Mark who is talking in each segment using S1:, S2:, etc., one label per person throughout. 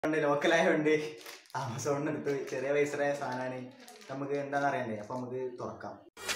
S1: ഉണ്ട് ലോക്കലായതുകൊണ്ട് ആമസോണിന് എടുത്ത് ചെറിയ പൈസയുടെ സാധനമാണ് നമുക്ക് എന്താണെന്ന് അറിയണ്ടേ അപ്പൊ നമുക്ക് തുറക്കാം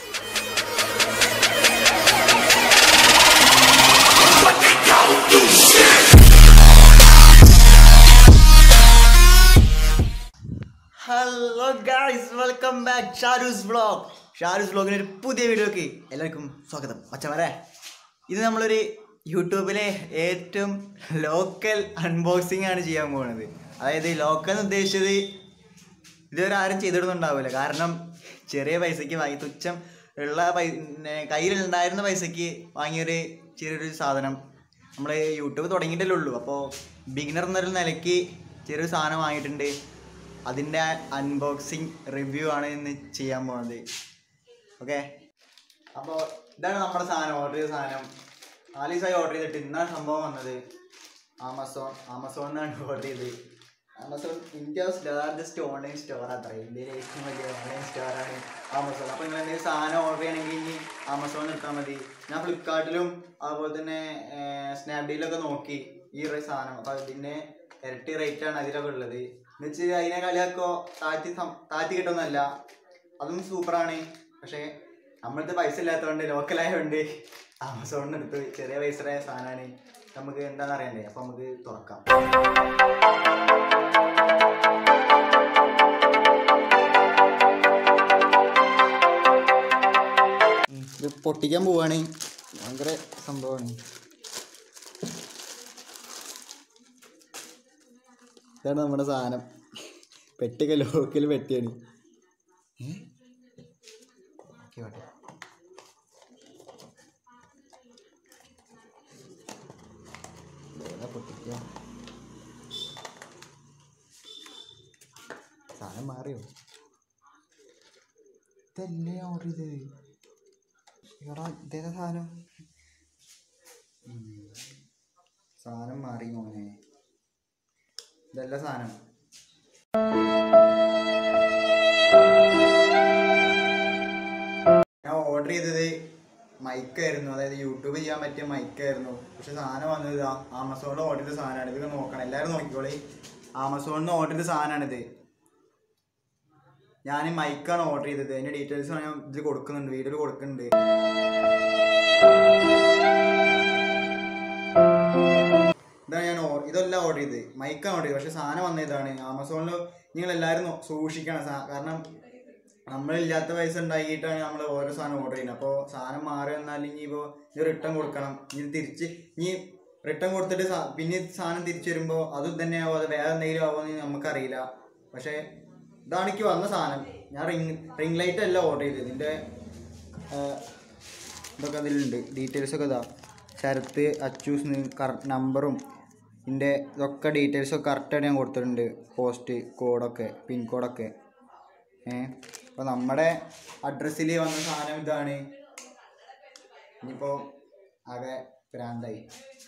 S1: hello guys welcome back Sharoos vlog Sharoos വ്ളോഗിന് ഒരു പുതിയ വീഡിയോക്ക് എല്ലാവർക്കും സ്വാഗതം അച്ഛന്മാരെ ഇത് നമ്മളൊരു യൂട്യൂബിലെ ഏറ്റവും ലോക്കൽ അൺബോക്സിംഗ് ആണ് ചെയ്യാൻ പോകുന്നത് അതായത് ലോക്കൽ എന്ന് ഉദ്ദേശിച്ചത് ഇതുവരെ ആരും ചെയ്തിടുന്നുണ്ടാവില്ല കാരണം ചെറിയ പൈസയ്ക്ക് വാങ്ങി തുച്ഛം ഉള്ള പൈ പിന്നെ കയ്യിലുണ്ടായിരുന്ന പൈസയ്ക്ക് വാങ്ങിയൊരു ചെറിയൊരു സാധനം നമ്മൾ യൂട്യൂബ് തുടങ്ങിയിട്ടല്ലേ ഉള്ളൂ അപ്പോൾ ബിഗിനർ എന്നൊരു നിലയ്ക്ക് ചെറിയൊരു സാധനം വാങ്ങിയിട്ടുണ്ട് അതിൻ്റെ അൺബോക്സിങ് റിവ്യൂ ആണ് ഇന്ന് ചെയ്യാൻ പോകുന്നത് ഓക്കെ അപ്പോൾ ഇതാണ് നമ്മുടെ സാധനം ഓർഡർ ചെയ്ത സാധനം നാല് ദിവസമായി ഓർഡർ ചെയ്തിട്ട് ഇന്നാണ് സംഭവം വന്നത് ആമസോൺ ആമസോണിനാണ് ഓർഡർ ചെയ്തത് Amazon India's largest online store അത്ര ഇന്ത്യയിലെ ഏറ്റവും വലിയ ഓൺലൈൻ സ്റ്റോറാണ് ആമസോൺ അപ്പോൾ നിങ്ങൾ എന്തെങ്കിലും സാധനം ഓർഡർ ചെയ്യണമെങ്കിൽ ഇനി ആമസോണിൽ എടുത്താൽ മതി ഞാൻ ഫ്ലിപ്കാർട്ടിലും അതുപോലെ തന്നെ സ്നാപ്ഡീലൊക്കെ നോക്കി ഈ ഒരു സാധനം അപ്പോൾ അതിൻ്റെ ഇരട്ടി റേറ്റാണ് അതിലൊക്കെ ഉള്ളത് എന്ന് വെച്ച് അതിനെ കളിയാക്കോ താഴ്ത്തി സം- താഴ്ത്തി കിട്ടുന്നതല്ല അതും സൂപ്പറാണ് പക്ഷേ നമ്മളടുത്ത് പൈസ ഇല്ലാത്തതുകൊണ്ട് ലോക്കലായതുകൊണ്ട് ആമസോണിന് എടുത്ത് ചെറിയ പൈസയുടെ സാധനമാണ് നമുക്ക് എന്താണെന്ന് അറിയണ്ടേ അപ്പോൾ നമുക്ക് തുറക്കാം ഇത് പൊട്ടിക്കാൻ പോവാണ് ഭയങ്കര സംഭവമാണ് ഇതാണ് നമ്മുടെ സാധനം പെട്ടിയൊക്കെ ലോക്കൽ പെട്ടിയാണ് ഏ? Okay, okay. ഇതേതാ പൊട്ടിക്കുക സാധനം മാറിയോ ഇതല്ലേ ഓർഡർ ചെയ്തത് എടാ ഇതേതാ സാധനം ഉം. സാധനം മാറി മോനെ ഇതല്ല സാധനം ഞാൻ ഓർഡർ ചെയ്തത് മൈക്കായിരുന്നു അതായത് യൂട്യൂബ് ചെയ്യാൻ പറ്റിയ മൈക്കായിരുന്നു പക്ഷെ സാധനം വന്നത് ഇതാ ആമസോണിൽ ഓർഡർ ചെയ്ത സാധനമാണ് ഇതൊക്കെ നോക്കണം എല്ലാവരും നോക്കിക്കോളി ആമസോണിൽ നിന്ന് ഓർഡർ ചെയ്ത സാധനമാണിത് ഞാൻ മൈക്കാണ് ഓർഡർ ചെയ്തത് അതിന്റെ ഡീറ്റെയിൽസ് ഞാൻ ഇതിൽ കൊടുക്കുന്നുണ്ട് വീഡിയോയിൽ കൊടുക്കുന്നുണ്ട് ഇതാണ് ഞാൻ ഓർ- ഇതെല്ലാം ഓർഡർ ചെയ്തത് മൈക്കാണ് ഓർഡർ ചെയ്തത് പക്ഷെ സാധനം വന്ന ഇതാണ് ആമസോണിൽ നിങ്ങൾ എല്ലാവരും നോ- സൂക്ഷിക്കണം സാ- കാരണം നമ്മളില്ലാത്ത പൈസ ഉണ്ടാക്കിയിട്ടാണ് നമ്മൾ ഓരോ സാധനം ഓർഡർ ചെയ്യുന്നത് അപ്പോൾ സാധനം മാറി വന്നാൽ ഇനി ഇപ്പോൾ ഇത് റിട്ടേൺ കൊടുക്കണം ഇനി തിരിച്ച് ഇനി റിട്ടേൺ കൊടുത്തിട്ട് സാ- പിന്നെ ഈ സാധനം തിരിച്ചു വരുമ്പോൾ അതും തന്നെ ആവും അത് വേറെ എന്തെങ്കിലും ആവുമെന്ന് നമുക്കറിയില്ല പക്ഷേ ഇതാണ് എനിക്ക് വന്ന സാധനം ഞാൻ റിംഗ് റിംഗ് ലൈറ്റ് അല്ല ഓർഡർ ചെയ്തത് ഇതിൻ്റെ ഇതൊക്കെ അതിലുണ്ട് ഡീറ്റെയിൽസ് ഒക്കെ ഇതാ ശരത്ത് അച്ചൂസ് നമ്പറും ഇതിൻ്റെ ഇതൊക്കെ ഡീറ്റെയിൽസൊക്കെ കറക്റ്റായിട്ട് ഞാൻ കൊടുത്തിട്ടുണ്ട് പോസ്റ്റ് കോഡൊക്കെ പിൻ കോഡൊക്കെ ഏ അപ്പോൾ നമ്മുടെ അഡ്രസ്സിൽ വന്ന സാധനം ഇതാണ് ഇനിയിപ്പോൾ ആകെ ഭ്രാന്തായി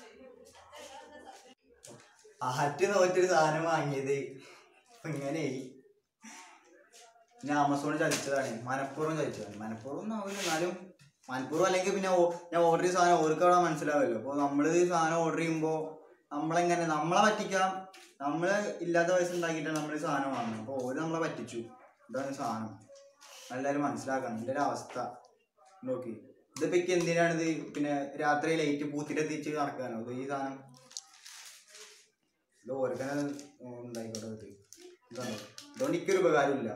S1: ആറ്റ് നോറ്റൊരു സാധനം വാങ്ങിയത് ഇപ്പം ഇങ്ങനെയായി ഞാൻ ആമസോണിൽ ചതിച്ചതാണ് മനഃപൂർവ്വം ചതിച്ചതാണ് മനഃപൂർവ്വം ഒന്നും ആവില്ല എന്നാലും മനഃപൂർവ്വം അല്ലെങ്കിൽ പിന്നെ ഓ- ഞാൻ ഓർഡർ ചെയ്ത സാധനം ഓർക്ക് അവിടെ മനസ്സിലാവുമല്ലോ അപ്പോൾ നമ്മൾ സാധനം ഓർഡർ ചെയ്യുമ്പോൾ നമ്മളെങ്ങനെ നമ്മളെ പറ്റിക്കാം നമ്മൾ ഇല്ലാത്ത പൈസ ഉണ്ടാക്കിയിട്ടാണ് നമ്മൾ ഈ സാധനം വാങ്ങുന്നത് അപ്പോൾ ഓര് നമ്മളെ പറ്റിച്ചു ഇതാണ് ഈ സാധനം എല്ലാവരും മനസ്സിലാക്കണം ഇതിൻ്റെ ഒരു അവസ്ഥ നോക്കി ഇതിപ്പോൾ എനിക്ക് എന്തിനാണിത് പിന്നെ രാത്രി ലൈറ്റ് പൂത്തിലെത്തിച്ച് നടക്കാനോ ഇത് ഈ സാധനം ഇത് ഓർക്കനെ ഉണ്ടായിക്കോട്ടെ ഇത് ഇതാണ് ഇതുകൊണ്ട് എനിക്കൊരു ഉപകാരമില്ല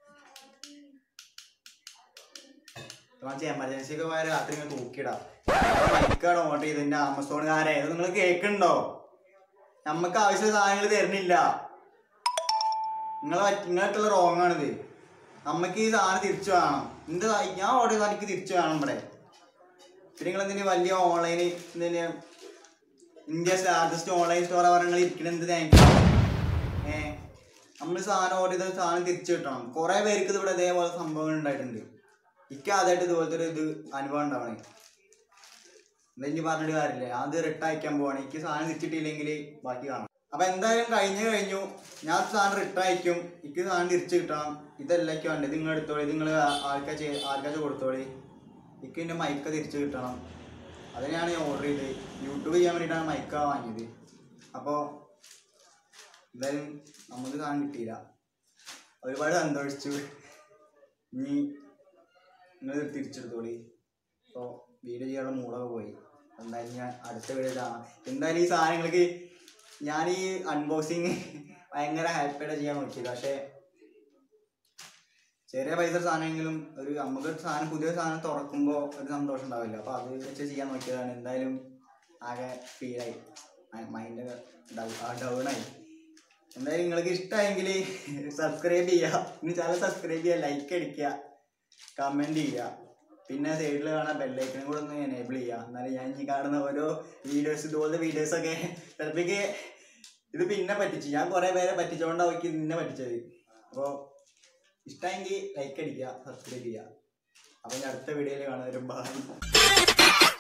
S1: എമർജൻസി ഒക്കെ പോയ രാത്രി ഇങ്ങനെ തൂക്കിയിടാം മൈക്കാണ് ഓർഡർ ചെയ്ത് എന്റെ ആമസോണുകാരെ ഇത് നിങ്ങൾ കേൾക്കണ്ടോ നമുക്ക് ആവശ്യമുള്ള സാധനങ്ങൾ തരുന്നില്ല നിങ്ങളെ നിങ്ങൾക്കുള്ള റോങ് ആണിത് നമുക്ക് ഈ സാധനം തിരിച്ചു വേണം എന്റെ സാ- ഞാൻ ഓർഡർ ചെയ്താൽ എനിക്ക് തിരിച്ചു വേണം ഇവിടെ പിന്നെ നിങ്ങൾ എന്തിനു വലിയ ഓൺലൈൻ എന്തിന് ഇന്ത്യസ് ലാർജസ്റ്റ് ഓൺലൈൻ സ്റ്റോർ പറഞ്ഞാൽ ഇരിക്കണ എന്ത് താങ്ക് ഏ നമ്മൾ സാധനം ഓർഡർ ചെയ്ത സാധനം തിരിച്ചു കിട്ടണം കുറെ പേർക്ക് ഇത് ഇവിടെ ഇതേപോലെ സംഭവങ്ങൾ ഉണ്ടായിട്ടുണ്ട് എനിക്ക് ആദ്യമായിട്ട് ഇതുപോലത്തെ ഒരു ഇത് അനുഭവം ഉണ്ടാവണേ എന്തെങ്കിലും പറഞ്ഞിട്ട് കാര്യമില്ല അത് റിട്ടേൺ അയക്കാൻ പോവാണ് എനിക്ക് സാധനം തിരിച്ചിട്ടില്ലെങ്കിൽ ബാക്കി കാണാം അപ്പൊ എന്തായാലും കഴിഞ്ഞു കഴിഞ്ഞു ഞാൻ സാധനം റിട്ടേൺ അയക്കും എനിക്ക് സാധനം തിരിച്ചു കിട്ടണം ഇതല്ല എനിക്ക് വേണ്ടത് നിങ്ങൾ എടുത്തോളി നിങ്ങൾ ആൾക്കാ ആൾക്കാച്ച് കൊടുത്തോളി എനിക്ക് എൻ്റെ മൈക്ക തിരിച്ചു കിട്ടണം അതിനാണ് ഞാൻ ഓർഡർ ചെയ്തത് യൂട്യൂബ് ചെയ്യാൻ വേണ്ടിയിട്ടാണ് മൈക്ക വാങ്ങിയത് അപ്പോൾ എന്തായാലും നമുക്ക് സാധനം കിട്ടിയില്ല ഒരുപാട് സന്തോഷിച്ചു ഇനി നിങ്ങൾ തിരിച്ചെടുത്തോളി അപ്പോൾ വീഡിയോ ചെയ്യാനുള്ള മൂടൊക്കെ പോയി എന്തായാലും ഞാൻ അടുത്ത വീഡിയോ കാണാം എന്തായാലും ഈ സാധനങ്ങൾക്ക് ഞാൻ ഈ അൺബോക്സിങ് ഭയങ്കര ഹാപ്പിയായിട്ട് ചെയ്യാൻ നോക്കിയത് പക്ഷേ ചെറിയ പൈസ സാധനമെങ്കിലും ഒരു നമുക്ക് ഒരു സാധനം പുതിയ സാധനം തുറക്കുമ്പോൾ ഒരു സന്തോഷം ഉണ്ടാവില്ല അപ്പോൾ അത് വെച്ച് ചെയ്യാൻ നോക്കിയതാണ് എന്തായാലും ആകെ ഫീലായി മൈൻഡ് ഡൗൺ ആയി എന്തായാലും നിങ്ങൾക്ക് ഇഷ്ടമായെങ്കിൽ സബ്സ്ക്രൈബ് ചെയ്യുക ഇനി ചാനൽ സബ്സ്ക്രൈബ് ചെയ്യുക ലൈക്ക് അടിക്കുക കമൻറ്റ് ചെയ്യുക പിന്നെ സൈഡിൽ കാണാൻ ബെല്ലൈക്കനും കൂടെ ഒന്ന് എനേബിൾ ചെയ്യുക എന്നാലും ഞാൻ ഈ കാണുന്ന ഓരോ വീഡിയോസ് ഇതുപോലത്തെ വീഡിയോസൊക്കെ ചിലപ്പോഴേക്ക് ഇത് പിന്നെ പറ്റിച്ചു ഞാൻ കുറേ പേരെ പറ്റിച്ചുകൊണ്ടാണ് അവർക്ക് നിന്നെ പറ്റിച്ചത് അപ്പോൾ ഇഷ്ടമെങ്കിൽ ലൈക്ക് അടിക്കുക സബ്സ്ക്രൈബ് ചെയ്യുക അപ്പോൾ ഞാൻ അടുത്ത വീഡിയോയിൽ കാണുന്നവരും ബൈ